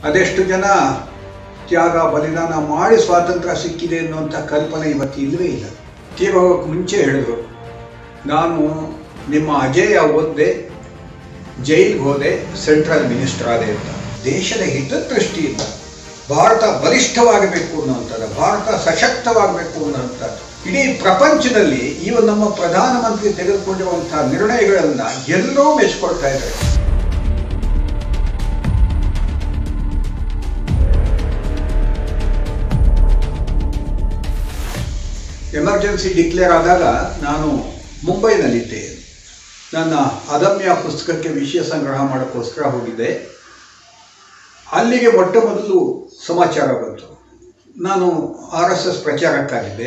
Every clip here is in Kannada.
ಅದೆಷ್ಟು ಜನ ತ್ಯಾಗ ಬಲಿದಾನ ಮಾಡಿ ಸ್ವಾತಂತ್ರ್ಯ ಸಿಕ್ಕಿದೆ ಅನ್ನುವಂಥ ಕಲ್ಪನೆ ಇವತ್ತು ಇಲ್ಲವೇ ಇಲ್ಲ ತೀರೋಗಕ್ಕೆ ಮುಂಚೆ ಹೇಳಿದ್ರು ನಾನು ನಿಮ್ಮ ಅಜೇಯ ಓದ್ದೆ ಜೈಲ್ಗೆ ಹೋದೆ ಸೆಂಟ್ರಲ್ ಮಿನಿಸ್ಟರ್ ಆದೆ ಅಂತ ದೇಶದ ಹಿತದೃಷ್ಟಿಯಿಂದ ಭಾರತ ಬಲಿಷ್ಠವಾಗಬೇಕು ಅನ್ನುವಂಥದ್ದು ಭಾರತ ಸಶಕ್ತವಾಗಬೇಕು ಅನ್ನುವಂಥದ್ದು ಇಡೀ ಪ್ರಪಂಚದಲ್ಲಿ ಈ ಒಂದು ನಮ್ಮ ಪ್ರಧಾನಮಂತ್ರಿ ತೆಗೆದುಕೊಂಡಿರುವಂತಹ ನಿರ್ಣಯಗಳನ್ನು ಎಲ್ಲರೂ ಮೆಚ್ಕೊಳ್ತಾ ಇದ್ದಾರೆ ಎಮರ್ಜೆನ್ಸಿ ಡಿಕ್ಲೇರ್ ಆದಾಗ ನಾನು ಮುಂಬೈನಲ್ಲಿದ್ದೆ ನನ್ನ ಅದಮ್ಯ ಪುಸ್ತಕಕ್ಕೆ ವಿಷಯ ಸಂಗ್ರಹ ಮಾಡೋಕ್ಕೋಸ್ಕರ ಹೋಗಿದ್ದೆ ಅಲ್ಲಿಗೆ ಮೊಟ್ಟ ಮೊದಲು ಸಮಾಚಾರ ಬಂತು ನಾನು ಆರ್ ಎಸ್ ಎಸ್ ಪ್ರಚಾರಕ್ಕಾಗಿದ್ದೆ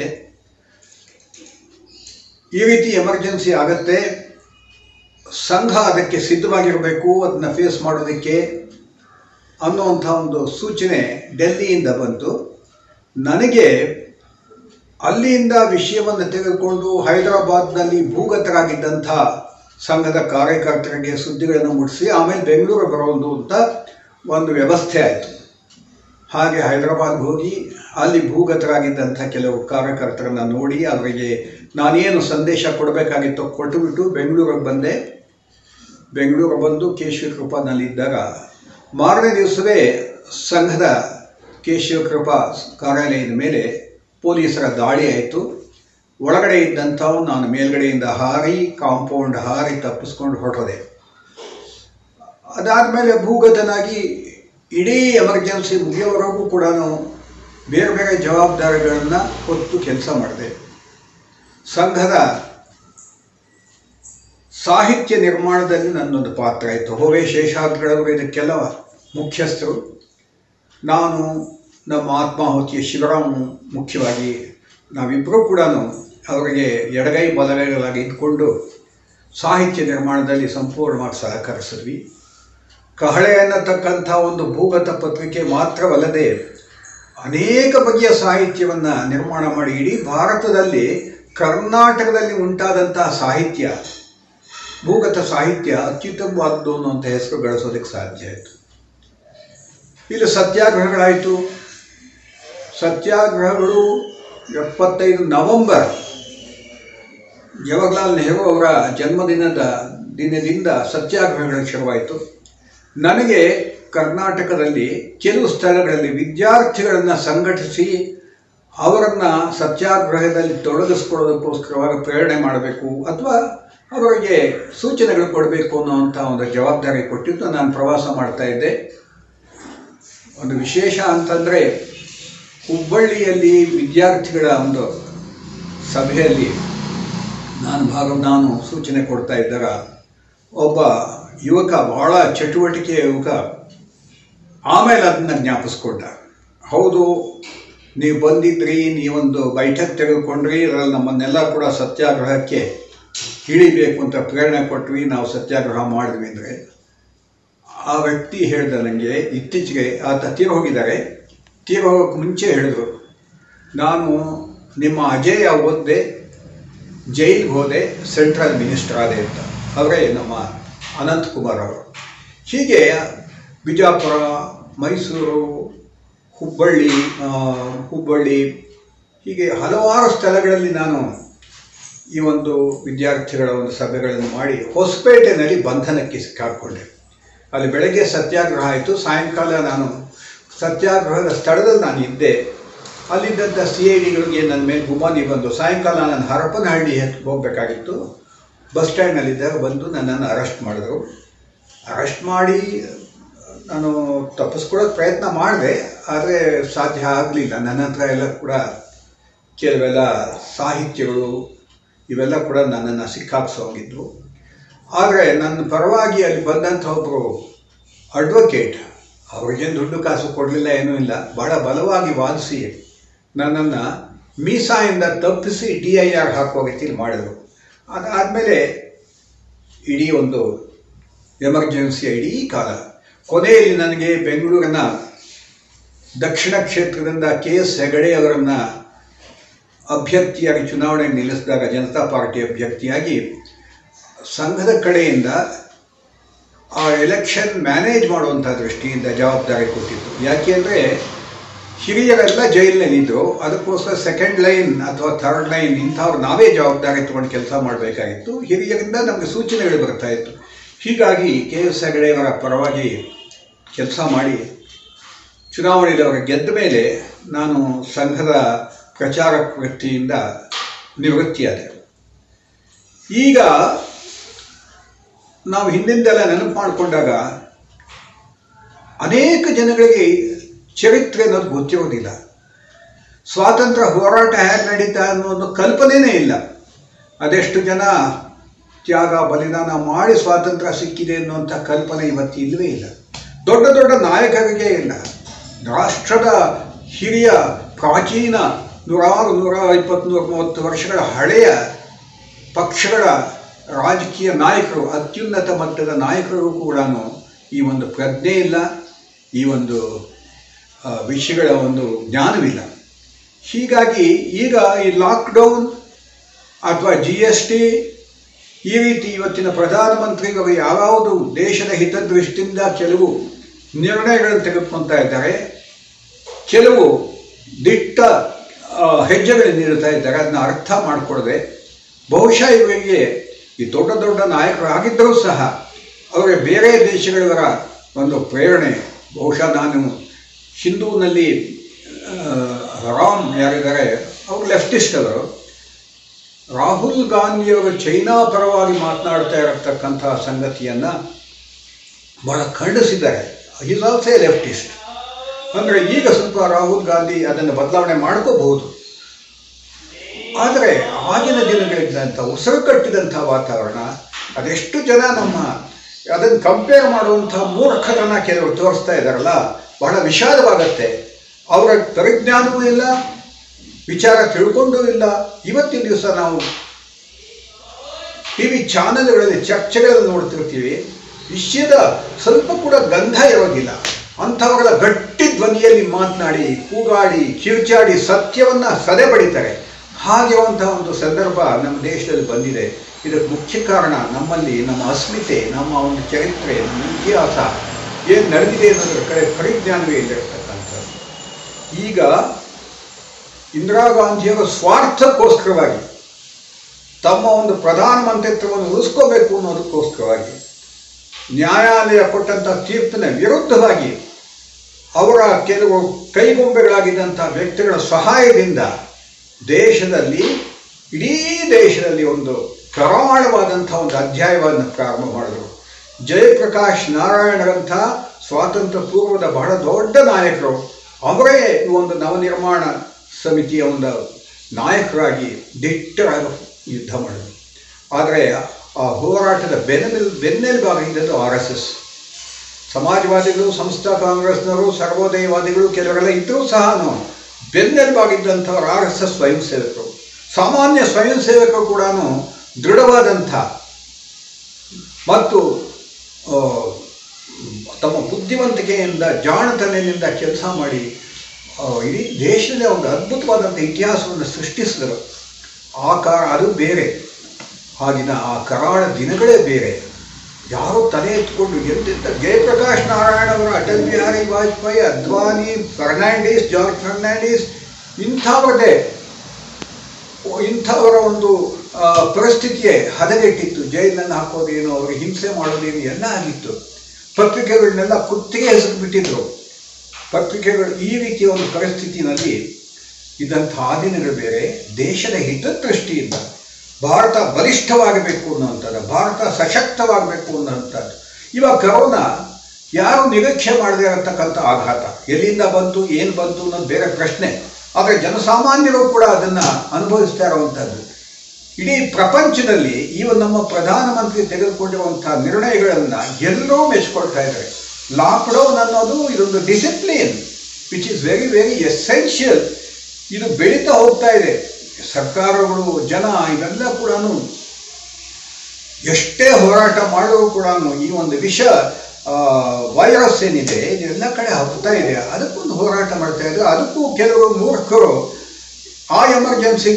ಈ ರೀತಿ ಎಮರ್ಜೆನ್ಸಿ ಆಗತ್ತೆ ಸಂಘ ಅದಕ್ಕೆ ಸಿದ್ಧವಾಗಿರಬೇಕು ಅದನ್ನ ಫೇಸ್ ಮಾಡೋದಕ್ಕೆ ಅನ್ನುವಂಥ ಒಂದು ಸೂಚನೆ ಡೆಲ್ಲಿಯಿಂದ ಬಂತು ನನಗೆ ಅಲ್ಲಿಂದ ವಿಷಯವನ್ನು ತೆಗೆದುಕೊಂಡು ಹೈದರಾಬಾದ್ನಲ್ಲಿ ಭೂಗತರಾಗಿದ್ದಂಥ ಸಂಘದ ಕಾರ್ಯಕರ್ತರಿಗೆ ಸುದ್ದಿಗಳನ್ನು ಮುಟ್ಟಿಸಿ ಆಮೇಲೆ ಬೆಂಗಳೂರು ಬರೋದು ಅಂತ ಒಂದು ವ್ಯವಸ್ಥೆ ಆಯಿತು ಹಾಗೆ ಹೈದರಾಬಾದ್ಗೆ ಹೋಗಿ ಅಲ್ಲಿ ಭೂಗತರಾಗಿದ್ದಂಥ ಕೆಲವು ಕಾರ್ಯಕರ್ತರನ್ನು ನೋಡಿ ಅವರಿಗೆ ನಾನೇನು ಸಂದೇಶ ಕೊಡಬೇಕಾಗಿತ್ತೋ ಕೊಟ್ಟುಬಿಟ್ಟು ಬೆಂಗಳೂರಿಗೆ ಬಂದೆ ಬೆಂಗಳೂರು ಬಂದು ಕೇಶವ ಕೃಪಾನಲ್ಲಿದ್ದಾಗ ಮಾರನೇ ದಿವಸವೇ ಸಂಘದ ಕೇಶವ ಕೃಪಾ ಕಾರ್ಯಾಲಯದ ಮೇಲೆ ಪೊಲೀಸರ ದಾಳಿ ಆಯಿತು ಒಳಗಡೆ ಇದ್ದಂಥವು ನಾನು ಮೇಲ್ಗಡೆಯಿಂದ ಹಾರಿ ಕಾಂಪೌಂಡ್ ಹಾರಿ ತಪ್ಪಿಸ್ಕೊಂಡು ಹೊರಟದೆ ಅದಾದಮೇಲೆ ಭೂಗತನಾಗಿ ಇಡೀ ಎಮರ್ಜೆನ್ಸಿ ಮುಗಿಯೋವರೆಗೂ ಕೂಡ ನಾವು ಬೇರೆ ಬೇರೆ ಜವಾಬ್ದಾರಿಗಳನ್ನು ಹೊತ್ತು ಕೆಲಸ ಮಾಡಿದೆ ಸಂಘದ ಸಾಹಿತ್ಯ ನಿರ್ಮಾಣದಲ್ಲಿ ನನ್ನೊಂದು ಪಾತ್ರ ಇತ್ತು ಹೋವೆ ಶೇಷಾದ್ರವರು ಇದಕ್ಕೆಲ್ಲ ಮುಖ್ಯಸ್ಥರು ನಾನು ನಮ್ಮ ಆತ್ಮಾಹುತಿಯ ಶಿವರಾಮ್ ಮುಖ್ಯವಾಗಿ ನಾವಿಬ್ಬರೂ ಕೂಡ ಅವರಿಗೆ ಎಡಗೈ ಬಲಗೈಗಳಾಗಿ ಇದ್ಕೊಂಡು ಸಾಹಿತ್ಯ ನಿರ್ಮಾಣದಲ್ಲಿ ಸಂಪೂರ್ಣವಾಗಿ ಸಹಕರಿಸಿದ್ವಿ ಕಹಳೆ ಅನ್ನತಕ್ಕಂಥ ಒಂದು ಭೂಗತ ಪತ್ರಿಕೆ ಮಾತ್ರವಲ್ಲದೆ ಅನೇಕ ಬಗೆಯ ಸಾಹಿತ್ಯವನ್ನು ನಿರ್ಮಾಣ ಮಾಡಿ ಇಡೀ ಭಾರತದಲ್ಲಿ ಕರ್ನಾಟಕದಲ್ಲಿ ಉಂಟಾದಂತಹ ಸಾಹಿತ್ಯ ಭೂಗತ ಸಾಹಿತ್ಯ ಅತ್ಯುತ್ತಮವಾದದ್ದು ಅನ್ನುವಂಥ ಹೆಸರು ಗಳಿಸೋದಕ್ಕೆ ಸಾಧ್ಯ ಆಯಿತು ಇಲ್ಲಿ ಸತ್ಯಾಗ್ರಹಗಳಾಯಿತು ಸತ್ಯಾಗ್ರಹಗಳು ಎಪ್ಪತ್ತೈದು ನವೆಂಬರ್ ಜವಾಹರ್ಲಾಲ್ ನೆಹರು ಅವರ ಜನ್ಮದಿನದ ದಿನದಿಂದ ಸತ್ಯಾಗ್ರಹಗಳು ಶುರುವಾಯಿತು ನನಗೆ ಕರ್ನಾಟಕದಲ್ಲಿ ಕೆಲವು ಸ್ಥಳಗಳಲ್ಲಿ ವಿದ್ಯಾರ್ಥಿಗಳನ್ನು ಸಂಘಟಿಸಿ ಅವರನ್ನು ಸತ್ಯಾಗ್ರಹದಲ್ಲಿ ತೊಡಗಿಸ್ಕೊಳ್ಳೋದಕ್ಕೋಸ್ಕರವಾಗಿ ಪ್ರೇರಣೆ ಮಾಡಬೇಕು ಅಥವಾ ಅವರಿಗೆ ಸೂಚನೆಗಳು ಕೊಡಬೇಕು ಅನ್ನೋವಂಥ ಒಂದು ಜವಾಬ್ದಾರಿ ಕೊಟ್ಟಿದ್ದು ನಾನು ಪ್ರವಾಸ ಮಾಡ್ತಾ ಇದ್ದೆ ಒಂದು ವಿಶೇಷ ಅಂತಂದರೆ ಹುಬ್ಬಳ್ಳಿಯಲ್ಲಿ ವಿದ್ಯಾರ್ಥಿಗಳ ಒಂದು ಸಭೆಯಲ್ಲಿ ನಾನು ಭಾಗ ನಾನು ಸೂಚನೆ ಕೊಡ್ತಾ ಇದ್ದಾಗ ಒಬ್ಬ ಯುವಕ ಬಹಳ ಚಟುವಟಿಕೆಯ ಯುವಕ ಆಮೇಲೆ ಅದನ್ನು ಜ್ಞಾಪಿಸ್ಕೊಂಡ ಹೌದು ನೀವು ಬಂದಿದ್ರಿ ನೀವೊಂದು ಬೈಠಕ್ ತೆಗೆದುಕೊಂಡ್ರಿ ಅದರಲ್ಲಿ ನಮ್ಮನ್ನೆಲ್ಲ ಕೂಡ ಸತ್ಯಾಗ್ರಹಕ್ಕೆ ಇಳಿಬೇಕು ಅಂತ ಪ್ರೇರಣೆ ಕೊಟ್ವಿ ನಾವು ಸತ್ಯಾಗ್ರಹ ಮಾಡಿದ್ವಿ ಅಂದರೆ ಆ ವ್ಯಕ್ತಿ ಹೇಳ್ದ ನನಗೆ ಇತ್ತೀಚೆಗೆ ಆತ ತೀರ ಹೋಗಿದ್ದಾರೆ ತೀರ ಹೋಗೋಕ್ಕೆ ಮುಂಚೆ ಹೇಳಿದ್ರು ನಾನು ನಿಮ್ಮ ಅಜೇಯ ಓದ್ದೆ ಜೈಲ್ಗೆ ಹೋದೆ ಸೆಂಟ್ರಲ್ ಮಿನಿಸ್ಟರ್ ಆದೆ ಅಂತ ಅವರೇ ನಮ್ಮ ಅನಂತ್ ಕುಮಾರ್ ಅವರು ಹೀಗೆ ಬಿಜಾಪುರ ಮೈಸೂರು ಹುಬ್ಬಳ್ಳಿ ಹುಬ್ಬಳ್ಳಿ ಹೀಗೆ ಹಲವಾರು ಸ್ಥಳಗಳಲ್ಲಿ ನಾನು ಈ ಒಂದು ವಿದ್ಯಾರ್ಥಿಗಳ ಒಂದು ಸಭೆಗಳನ್ನು ಮಾಡಿ ಹೊಸಪೇಟೆನಲ್ಲಿ ಬಂಧನಕ್ಕೆ ಸಿಕ್ಕಾಕೊಂಡೆ ಅಲ್ಲಿ ಬೆಳಗ್ಗೆ ಸತ್ಯಾಗ್ರಹ ಆಯಿತು ಸಾಯಂಕಾಲ ನಾನು ಸತ್ಯಾಗ್ರಹದ ಸ್ಥಳದಲ್ಲಿ ನಾನು ಇದ್ದೆ ಅಲ್ಲಿದ್ದಂಥ ಸಿ ಐ ಡಿಗಳಿಗೆ ನನ್ನ ಮೇಲೆ ಗುಮಾನಿ ಬಂದು ಸಾಯಂಕಾಲ ನಾನು ಹರಪನಹಳ್ಳಿ ಹೋಗಬೇಕಾಗಿತ್ತು ಬಸ್ ಸ್ಟ್ಯಾಂಡ್ನಲ್ಲಿದ್ದಾಗ ಬಂದು ನನ್ನನ್ನು ಅರೆಸ್ಟ್ ಮಾಡಿದ್ರು ಅರೆಸ್ಟ್ ಮಾಡಿ ನಾನು ತಪ್ಪಿಸ್ಕೊಳ್ಳೋಕೆ ಪ್ರಯತ್ನ ಮಾಡಿದೆ ಆದರೆ ಸಾಧ್ಯ ಆಗಲಿಲ್ಲ ನನ್ನ ಹತ್ರ ಎಲ್ಲ ಕೂಡ ಕೆಲವೆಲ್ಲ ಸಾಹಿತ್ಯಗಳು ಇವೆಲ್ಲ ಕೂಡ ನನ್ನನ್ನು ಸಿಕ್ಕಾಕ್ಸೋಗಿದ್ವು ಆದರೆ ನನ್ನ ಪರವಾಗಿ ಅಲ್ಲಿ ಬಂದಂಥ ಒಬ್ಬರು ಅಡ್ವೊಕೇಟ್ ಅವ್ರಿಗೇನು ದುಡ್ಡು ಕಾಸು ಕೊಡಲಿಲ್ಲ ಏನೂ ಇಲ್ಲ ಭಾಳ ಬಲವಾಗಿ ವಾದಿಸಿ ನನ್ನನ್ನು ಮೀಸಾಯಿಂದ ತಪ್ಪಿಸಿ ಡಿ ಐ ಆರ್ ಹಾಕುವ ರೀತಿಯಲ್ಲಿ ಮಾಡಿದರು ಅದಾದಮೇಲೆ ಇಡೀ ಒಂದು ಎಮರ್ಜೆನ್ಸಿಯ ಇಡೀ ಕಾಲ ಕೊನೆಯಲ್ಲಿ ನನಗೆ ಬೆಂಗಳೂರಿನ ದಕ್ಷಿಣ ಕ್ಷೇತ್ರದಿಂದ ಕೆ ಎಸ್ ಹೆಗಡೆ ಅವರನ್ನು ಅಭ್ಯರ್ಥಿಯಾಗಿ ಚುನಾವಣೆ ನಿಲ್ಲಿಸಿದಾಗ ಜನತಾ ಪಾರ್ಟಿ ಅಭ್ಯರ್ಥಿಯಾಗಿ ಸಂಘದ ಕಡೆಯಿಂದ ಆ ಎಲೆಕ್ಷನ್ ಮ್ಯಾನೇಜ್ ಮಾಡುವಂಥ ದೃಷ್ಟಿಯಿಂದ ಜವಾಬ್ದಾರಿ ಕೊಟ್ಟಿತ್ತು ಯಾಕೆ ಅಂದರೆ ಹಿರಿಯರೆಲ್ಲ ಜೈಲಿನಲ್ಲಿದ್ದರು ಅದಕ್ಕೋಸ್ಕರ ಸೆಕೆಂಡ್ ಲೈನ್ ಅಥವಾ ಥರ್ಡ್ ಲೈನ್ ಇಂಥವ್ರು ನಾವೇ ಜವಾಬ್ದಾರಿ ತಗೊಂಡು ಕೆಲಸ ಮಾಡಬೇಕಾಗಿತ್ತು ಹಿರಿಯರಿಂದ ನಮಗೆ ಸೂಚನೆಗಳು ಬರ್ತಾ ಇತ್ತು ಹೀಗಾಗಿ ಕೆ ಎಸ್ ಹೆಗಡೆಯವರ ಪರವಾಗಿ ಕೆಲಸ ಮಾಡಿ ಚುನಾವಣೆಯಲ್ಲಿ ಅವರು ಗೆದ್ದ ಮೇಲೆ ನಾನು ಸಂಘದ ಪ್ರಚಾರ ವೃತ್ತಿಯಿಂದ ನಿವೃತ್ತಿಯಾದೆ ಈಗ ನಾವು ಹಿಂದಿಂದೆಲ್ಲ ನೆನಪು ಮಾಡಿಕೊಂಡಾಗ ಅನೇಕ ಜನಗಳಿಗೆ ಚರಿತ್ರೆ ಅನ್ನೋದು ಗೊತ್ತಿರೋದಿಲ್ಲ ಸ್ವಾತಂತ್ರ್ಯ ಹೋರಾಟ ಹೇಗೆ ನಡೀತಾ ಅನ್ನೋ ಒಂದು ಕಲ್ಪನೆಯೇ ಇಲ್ಲ ಅದೆಷ್ಟು ಜನ ತ್ಯಾಗ ಬಲಿದಾನ ಮಾಡಿ ಸ್ವಾತಂತ್ರ್ಯ ಸಿಕ್ಕಿದೆ ಅನ್ನುವಂಥ ಕಲ್ಪನೆ ಇವತ್ತು ಇಲ್ಲವೇ ಇಲ್ಲ ದೊಡ್ಡ ದೊಡ್ಡ ನಾಯಕರಿಗೆ ಇಲ್ಲ ರಾಷ್ಟ್ರದ ಹಿರಿಯ ಪ್ರಾಚೀನ ನೂರಾರು ನೂರ ಇಪ್ಪತ್ತು ನೂರ ಮೂವತ್ತು ವರ್ಷಗಳ ಹಳೆಯ ಪಕ್ಷಗಳ ರಾಜಕೀಯ ನಾಯಕರು ಅತ್ಯುನ್ನತ ಮಟ್ಟದ ನಾಯಕರು ಕೂಡ ಈ ಒಂದು ಪ್ರಜ್ಞೆ ಇಲ್ಲ ಈ ಒಂದು ಆ, ವಿಷಯಗಳ ಒಂದು ಜ್ಞಾನವಿಲ್ಲ ಹೀಗಾಗಿ ಈಗ ಈ ಲಾಕ್ಡೌನ್ ಅಥವಾ ಜಿ ಎಸ್ ಟಿ ಈ ರೀತಿ ಇವತ್ತಿನ ಪ್ರಧಾನಮಂತ್ರಿಗಳು ಯಾವ್ಯಾವುದು ದೇಶದ ಹಿತದೃಷ್ಟಿಯಿಂದ ಕೆಲವು ನಿರ್ಣಯಗಳನ್ನು ತೆಗೆದುಕೊಳ್ತಾ ಇದ್ದಾರೆ ಕೆಲವು ದಿಟ್ಟ ಆ, ಹೆಜ್ಜೆಗಳನ್ನು ನೀಡುತ್ತಾ ಇದ್ದಾರೆ ಅದನ್ನ ಅರ್ಥ ಮಾಡಿಕೊಳ್ಳದೆ ಬಹುಶಃ ಇವರಿಗೆ ಈ ದೊಡ್ಡ ದೊಡ್ಡ ನಾಯಕರಾಗಿದ್ದರೂ ಸಹ ಅವರಿಗೆ ಬೇರೆ ದೇಶಗಳವರ ಒಂದು ಪ್ರೇರಣೆ ಬಹುಶಃ ನಾನು ಹಿಂದೂನಲ್ಲಿ ಆ, ರಾಮ್ ಯಾರಿದ್ದಾರೆ ಅವರು ಲೆಫ್ಟಿಸ್ಟ್ ಅವರು ರಾಹುಲ್ ಗಾಂಧಿಯವರು ಚೈನಾ ಪರವಾಗಿ ಮಾತನಾಡ್ತಾ ಇರತಕ್ಕಂಥ ಸಂಗತಿಯನ್ನು ಬಹಳ ಖಂಡಿಸಿದ್ದಾರೆ ಈಸ್ ಆಲ್ಸೋ ಎ ಲೆಫ್ಟಿಸ್ಟ್ ಅಂದರೆ ಈಗ ಸ್ವಲ್ಪ ರಾಹುಲ್ ಗಾಂಧಿ ಅದನ್ನು ಬದಲಾವಣೆ ಮಾಡ್ಕೋಬಹುದು ಆದರೆ ಆಗಿನ ದಿನಗಳಿದ್ದಂಥ ಉಸಿರು ಕಟ್ಟಿದಂಥ ವಾತಾವರಣ ಅದೆಷ್ಟು ಜನ ನಮ್ಮ ಅದನ್ನು ಕಂಪೇರ್ ಮಾಡುವಂಥ ಮೂರ್ಖತನ ಕೆಲವರು ತೋರಿಸ್ತಾ ಇದ್ದಾರಲ್ಲ ಬಹಳ ವಿಷಾದವಾಗತ್ತೆ ಅವರ ಪರಿಜ್ಞಾನವೂ ಇಲ್ಲ ವಿಚಾರ ತಿಳ್ಕೊಂಡೂ ಇಲ್ಲ ಇವತ್ತಿನ ದಿವಸ ನಾವು ಟಿ ವಿ ಚಾನೆಲ್ಗಳಲ್ಲಿ ಚರ್ಚೆಗಳನ್ನು ನೋಡ್ತಿರ್ತೀವಿ ವಿಷಯದ ಸ್ವಲ್ಪ ಕೂಡ ಗಂಧ ಇರೋದಿಲ್ಲ ಅಂಥವುಗಳ ಗಟ್ಟಿ ಧ್ವನಿಯಲ್ಲಿ ಮಾತನಾಡಿ ಕೂಗಾಡಿ ಕಿರ್ಚಾಡಿ ಸತ್ಯವನ್ನು ಸದೆ ಬಡಿತಾರೆ ಹಾಗಿರುವಂಥ ಒಂದು ಸಂದರ್ಭ ನಮ್ಮ ದೇಶದಲ್ಲಿ ಬಂದಿದೆ ಇದಕ್ಕೆ ಮುಖ್ಯ ಕಾರಣ ನಮ್ಮಲ್ಲಿ ನಮ್ಮ ಅಸ್ಮಿತೆ ನಮ್ಮ ಒಂದು ಚರಿತ್ರೆ ನಮ್ಮ ಇತಿಹಾಸ ಏನು ನಡೆದಿದೆ ಅನ್ನೋದ್ರ ಕಡೆ ಪರಿಜ್ಞಾನವೇ ಇಲ್ಲಿರ್ತಕ್ಕಂಥದ್ದು ಈಗ ಇಂದಿರಾ ಗಾಂಧಿಯವರ ಸ್ವಾರ್ಥಕ್ಕೋಸ್ಕರವಾಗಿ ತಮ್ಮ ಒಂದು ಪ್ರಧಾನಮಂತ್ರಿತ್ವವನ್ನು ಉಳಿಸ್ಕೋಬೇಕು ಅನ್ನೋದಕ್ಕೋಸ್ಕರವಾಗಿ ನ್ಯಾಯಾಲಯ ಕೊಟ್ಟಂಥ ತೀರ್ಪಿನ ವಿರುದ್ಧವಾಗಿ ಅವರ ಕೆಲವು ಕೈಗೊಂಬೆಗಳಾಗಿದ್ದಂಥ ವ್ಯಕ್ತಿಗಳ ಸಹಾಯದಿಂದ ದೇಶದಲ್ಲಿ ಇಡೀ ದೇಶದಲ್ಲಿ ಒಂದು ಕರಾಳವಾದಂಥ ಒಂದು ಅಧ್ಯಾಯವನ್ನು ಪ್ರಾರಂಭ ಮಾಡಿದರು ಜಯಪ್ರಕಾಶ್ ನಾರಾಯಣರಂಥ ಸ್ವಾತಂತ್ರ್ಯ ಪೂರ್ವದ ಬಹಳ ದೊಡ್ಡ ನಾಯಕರು ಅವರೇ ಈ ಒಂದು ನವನಿರ್ಮಾಣ ಸಮಿತಿಯ ಒಂದು ನಾಯಕರಾಗಿ ದಿಟ್ಟರಾಗಿ ಯುದ್ಧ ಮಾಡಿದರು ಆದರೆ ಆ ಹೋರಾಟದ ಬೆನ್ನೆಲ್ ಬೆನ್ನೆಲುಬಾಗಿದ್ದದ್ದು ಆರ್ ಎಸ್ ಎಸ್ ಸಮಾಜವಾದಿಗಳು ಸಂಸ್ಥಾ ಕಾಂಗ್ರೆಸ್ನವರು ಸರ್ವೋದಯವಾದಿಗಳು ಕೆಲವರೆಲ್ಲ ಇದ್ದರೂ ಸಹ ಬೆನ್ನೆಲುಬಾಗಿದ್ದಂಥವ್ರು ಆರ್ ಎಸ್ ಎಸ್ ಸ್ವಯಂ ಸೇವಕರು ಸಾಮಾನ್ಯ ಸ್ವಯಂ ಸೇವಕರು ಕೂಡ ದೃಢವಾದಂಥ ಮತ್ತು ಆ, ತಮ್ಮ ಬುದ್ಧಿವಂತಿಕೆಯಿಂದ ಜಾಣತನದಿಂದ ಕೆಲಸ ಮಾಡಿ ಆ, ಇಡೀ ದೇಶದಲ್ಲಿ ಒಂದು ಅದ್ಭುತವಾದಂಥ ಇತಿಹಾಸವನ್ನು ಸೃಷ್ಟಿಸಿದರು ಆ ಕಾಲ ಅದು ಬೇರೆ ಆಗಿನ ಆ ಕರಾಳ ದಿನಗಳೇ ಬೇರೆ ಯಾರೋ ತಲೆ ಎತ್ಕೊಂಡು ಎಂತೆಂಥ ಜಯಪ್ರಕಾಶ್ ನಾರಾಯಣ ಅವರು ಅಟಲ್ ಬಿಹಾರಿ ವಾಜಪೇಯಿ ಅದ್ವಾನಿ ಫರ್ನಾಂಡಿಸ್ ಜಾರ್ಜ್ ಫರ್ನಾಂಡಿಸ್ ಇಂಥವ್ರದ್ದೇ ಇಂಥವರ ಒಂದು ಆ, ಪರಿಸ್ಥಿತಿಯೇ ಹದಗೆಟ್ಟಿತ್ತು ಜೈಲನ್ನು ಹಾಕೋದೇನು ಅವರಿಗೆ ಹಿಂಸೆ ಮಾಡೋದೇನು ಎಲ್ಲ ಆಗಿತ್ತು ಪತ್ರಿಕೆಗಳನ್ನೆಲ್ಲ ಕುತ್ತಿಗೆ ಹೆಸರು ಬಿಟ್ಟಿದ್ರು ಪತ್ರಿಕೆಗಳು ಈ ರೀತಿಯ ಒಂದು ಪರಿಸ್ಥಿತಿನಲ್ಲಿ ಇದ್ದಂಥ ದಿನಗಳು ಬೇರೆ ದೇಶದ ಹಿತದೃಷ್ಟಿಯಿಂದ ಭಾರತ ಬಲಿಷ್ಠವಾಗಬೇಕು ಅನ್ನುವಂಥದ್ದು ಭಾರತ ಸಶಕ್ತವಾಗಬೇಕು ಅನ್ನುವಂಥದ್ದು ಇವಾಗ ಕರೋನಾ ಯಾರು ನಿರೀಕ್ಷೆ ಮಾಡದೇ ಇರತಕ್ಕಂಥ ಆಘಾತ ಎಲ್ಲಿಂದ ಬಂತು ಏನು ಬಂತು ಅನ್ನೋದು ಬೇರೆ ಪ್ರಶ್ನೆ ಆದರೆ ಜನಸಾಮಾನ್ಯರು ಕೂಡ ಅದನ್ನು ಅನುಭವಿಸ್ತಾ ಇರುವಂಥದ್ದು ಇಡೀ ಪ್ರಪಂಚದಲ್ಲಿ ಈ ಒಂದು ನಮ್ಮ ಪ್ರಧಾನಮಂತ್ರಿ ತೆಗೆದುಕೊಂಡಿರುವಂಥ ನಿರ್ಣಯಗಳನ್ನು ಎಲ್ಲರೂ ಮೆಚ್ಕೊಳ್ತಾ ಇದ್ದಾರೆ ಲಾಕ್ಡೌನ್ ಅನ್ನೋದು ಇದೊಂದು discipline which is very very essential ಇದು ಬೆಳೀತಾ ಹೋಗ್ತಾ ಇದೆ ಸರ್ಕಾರಗಳು ಜನ ಇವೆಲ್ಲ ಕೂಡ ಎಷ್ಟೇ ಹೋರಾಟ ಮಾಡಿದ್ರು ಕೂಡ ಈ ಒಂದು ವಿಷ ವೈರಸ್ ಏನಿದೆ ಇದೆಲ್ಲ ಕಡೆ ಹಬ್ತಾ ಇದೆ ಅದಕ್ಕೊಂದು ಹೋರಾಟ ಮಾಡ್ತಾ ಇದ್ದಾರೆ ಅದಕ್ಕೂ ಕೆಲವರು ಮೂರ್ಖರು ಆ ಎಮರ್ಜೆನ್ಸಿ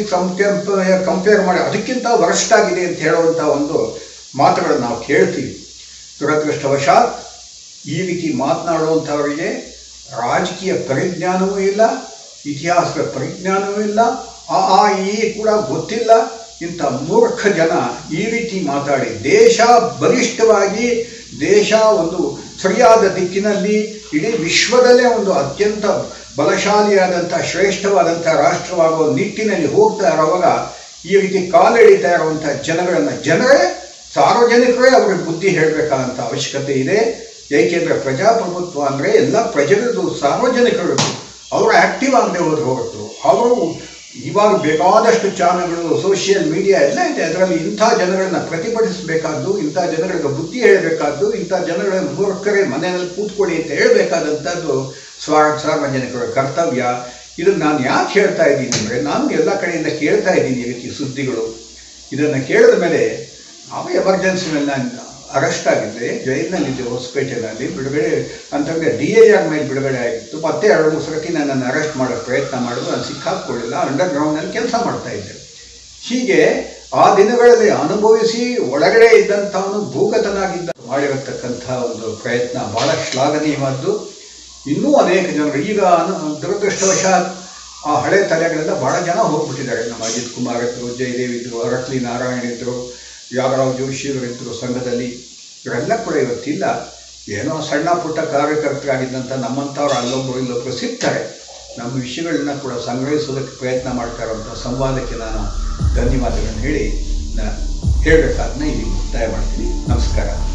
ಕಂಪೇರ್ ಕಂಪೇರ್ ಮಾಡಿ ಅದಕ್ಕಿಂತ ವರ್ಸ್ಟ್ ಆಗಿದೆ ಅಂತ ಹೇಳುವಂಥ ಒಂದು ಮಾತುಗಳನ್ನು ನಾವು ಕೇಳ್ತೀವಿ ದುರದೃಷ್ಟವಶಾತ್ ಈ ರೀತಿ ಮಾತನಾಡುವಂಥವರಿಗೆ ರಾಜಕೀಯ ಪರಿಜ್ಞಾನವೂ ಇಲ್ಲ ಇತಿಹಾಸದ ಪರಿಜ್ಞಾನವೂ ಇಲ್ಲ ಆ ಆ ಈ ಕೂಡ ಗೊತ್ತಿಲ್ಲ ಇಂಥ ಮೂರ್ಖ ಜನ ಈ ರೀತಿ ಮಾತಾಡಿ ದೇಶ ಬಲಿಷ್ಠವಾಗಿ ದೇಶ ಒಂದು ಸರಿಯಾದ ದಿಕ್ಕಿನಲ್ಲಿ ಇಡೀ ವಿಶ್ವದಲ್ಲೇ ಒಂದು ಅತ್ಯಂತ ಬಲಶಾಲಿಯಾದಂಥ ಶ್ರೇಷ್ಠವಾದಂಥ ರಾಷ್ಟ್ರವಾಗುವ ನಿಟ್ಟಿನಲ್ಲಿ ಹೋಗ್ತಾ ಇರುವಾಗ ಈ ರೀತಿ ಕಾಲೆಳಿತಾ ಇರುವಂಥ ಜನಗಳನ್ನು ಜನರೇ ಸಾರ್ವಜನಿಕರೇ ಅವ್ರಿಗೆ ಬುದ್ಧಿ ಹೇಳಬೇಕಾದಂಥ ಅವಶ್ಯಕತೆ ಇದೆ ಏಕೆಂದರೆ ಪ್ರಜಾಪ್ರಭುತ್ವ ಅಂದರೆ ಎಲ್ಲ ಪ್ರಜರದು ಸಾರ್ವಜನಿಕರು ಅವರು ಆ್ಯಕ್ಟಿವ್ ಆಗದೆ ಹೋದ್ರೆ ಹೊರತು ಅವರು ಇವಾಗ ಬೇಕಾದಷ್ಟು ಚಾನಲ್ಗಳು ಸೋಷಿಯಲ್ ಮೀಡಿಯಾ ಎಲ್ಲ ಇದೆ ಅದರಲ್ಲಿ ಇಂಥ ಜನಗಳನ್ನ ಪ್ರತಿಭಟಿಸಬೇಕಾದ್ದು ಇಂಥ ಜನಗಳಿಗೆ ಬುದ್ಧಿ ಹೇಳಬೇಕಾದ್ದು ಇಂಥ ಜನಗಳ ಮೂರ್ಖರೇ ಮನೆಯಲ್ಲಿ ಕೂತ್ಕೊಳ್ಳಿ ಅಂತ ಹೇಳಬೇಕಾದಂಥದ್ದು ಸ್ವ ಸಾರ್ವಜನಿಕರ ಕರ್ತವ್ಯ ಇದನ್ನು ನಾನು ಯಾಕೆ ಹೇಳ್ತಾ ಇದ್ದೀನಿ ಅಂದರೆ ನಾನು ಎಲ್ಲ ಕಡೆಯಿಂದ ಕೇಳ್ತಾ ಇದ್ದೀನಿ ಈ ರೀತಿ ಸುದ್ದಿಗಳು ಇದನ್ನು ಕೇಳಿದ ಮೇಲೆ ನಾವು ಎಮರ್ಜೆನ್ಸಿನಲ್ಲಿ ನಾನು ಅರೆಸ್ಟ್ ಆಗಿದ್ದೆ ಜೈಲಿನಲ್ಲಿದ್ದೆ ಹೊಸಪೇಟೆನಲ್ಲಿ ಬಿಡುಗಡೆ ಅಂತಂದರೆ ಡಿ ಎ ಆರ್ ಮೇಲೆ ಬಿಡುಗಡೆ ಆಗಿತ್ತು ಮತ್ತೆ ಎರಡು ಮೂರು ಸರ್ತಿ ನನ್ನನ್ನು ಅರೆಸ್ಟ್ ಮಾಡೋ ಪ್ರಯತ್ನ ಮಾಡಿದ್ರು ನಾನು ಸಿಕ್ಕಾಕ್ಕೊಳ್ಳಿಲ್ಲ ಅಂಡರ್ ಗ್ರೌಂಡ್ನಲ್ಲಿ ಕೆಲಸ ಮಾಡ್ತಾ ಇದ್ದೆ ಹೀಗೆ ಆ ದಿನಗಳಲ್ಲಿ ಅನುಭವಿಸಿ ಒಳಗಡೆ ಇದ್ದಂಥವನು ಭೂಗತನಾಗಿದ್ದ ಮಾಡಿರತಕ್ಕಂಥ ಒಂದು ಪ್ರಯತ್ನ ಭಾಳ ಶ್ಲಾಘನೀಯವಾದ್ದು ಇನ್ನೂ ಅನೇಕ ಜನರು ಈಗ ಅನು ದುರದೃಷ್ಟವಶಾತ್ ಆ ಹಳೆ ತಲೆಗಳೆಲ್ಲ ಭಾಳ ಜನ ಹೋಗ್ಬಿಟ್ಟಿದ್ದಾರೆ ನಮ್ಮ ಅಜಿತ್ ಕುಮಾರ್ ಇದ್ರು ಜಯದೇವ್ ಇದ್ರು ಅರಟ್ಲಿ ನಾರಾಯಣ ಇದ್ರು ಯಾದರಾವ್ ಜೋಶಿಯವರಿದ್ದರು ಸಂಘದಲ್ಲಿ ಇವರೆಲ್ಲ ಕೂಡ ಇವತ್ತಿಲ್ಲ ಏನೋ ಸಣ್ಣ ಪುಟ್ಟ ಕಾರ್ಯಕರ್ತರಾಗಿದ್ದಂಥ ನಮ್ಮಂಥವ್ರು ಅಲ್ಲೊಬ್ಬರು ಇಲ್ಲೊಬ್ಬರು ಸಿಗ್ತಾರೆ ನಮ್ಮ ವಿಷಯಗಳನ್ನ ಕೂಡ ಸಂಗ್ರಹಿಸೋದಕ್ಕೆ ಪ್ರಯತ್ನ ಮಾಡ್ತಾ ಇರುವಂಥ ಸಂವಾದಕ್ಕೆ ನಾನು ಧನ್ಯವಾದಗಳನ್ನು ಹೇಳಿ ನಾನು ಹೇಳಬೇಕಾದ್ನ ಇಲ್ಲಿ ಮುಕ್ತಾಯ ಮಾಡ್ತೀನಿ ನಮಸ್ಕಾರ